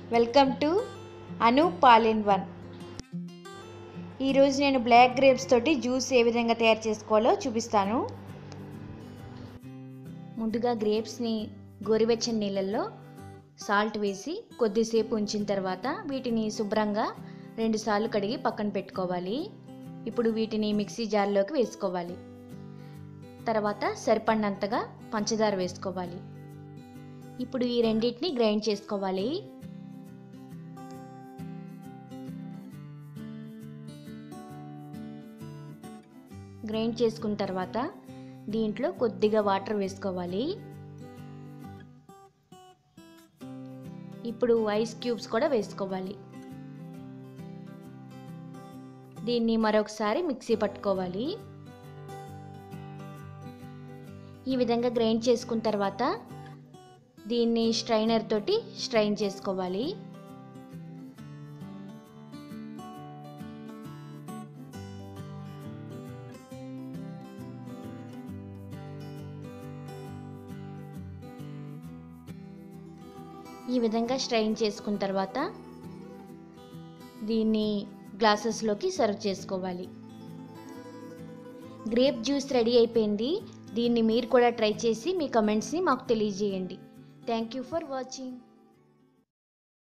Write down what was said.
welcome to Anu Pal in one ఈరోజు నేను black grapes తోటి జ్యూస్ ఏ విధంగా తయారు చేసుకోవాలో చూపిస్తాను ముందుగా గ్రేప్స్ని గోరువెచ్చని నీళ్ళల్లో సాల్ట్ వేసి కొద్దిసేపు ఉంచిన తర్వాత వీటిని శుభ్రంగా రెండుసార్లు కడిగి పక్కన పెట్టుకోవాలి ఇప్పుడు వీటిని మిక్సీ జార్లోకి వేసుకోవాలి తర్వాత సరిపడినంతగా పంచదార వేసుకోవాలి ఇప్పుడు ఈ రెండింటిని గ్రైండ్ చేసుకోవాలి గ్రైండ్ చేసుకున్న తర్వాత దీంట్లో కొద్దిగా వాటర్ వేసుకోవాలి ఇప్పుడు ఐస్ క్యూబ్స్ కూడా వేసుకోవాలి దీన్ని మరొకసారి మిక్సీ పట్టుకోవాలి ఈ విధంగా గ్రైండ్ చేసుకున్న తర్వాత దీన్ని స్ట్రైనర్ తోటి స్ట్రైన్ చేసుకోవాలి ఈ విధంగా స్ట్రైన్ చేసుకున్న తర్వాత దీన్ని గ్లాసెస్లోకి సర్వ్ చేసుకోవాలి గ్రేప్ జ్యూస్ రెడీ అయిపోయింది దీన్ని మీరు కూడా ట్రై చేసి మీ కమెంట్స్ని మాకు తెలియజేయండి థ్యాంక్ యూ ఫర్ వాచింగ్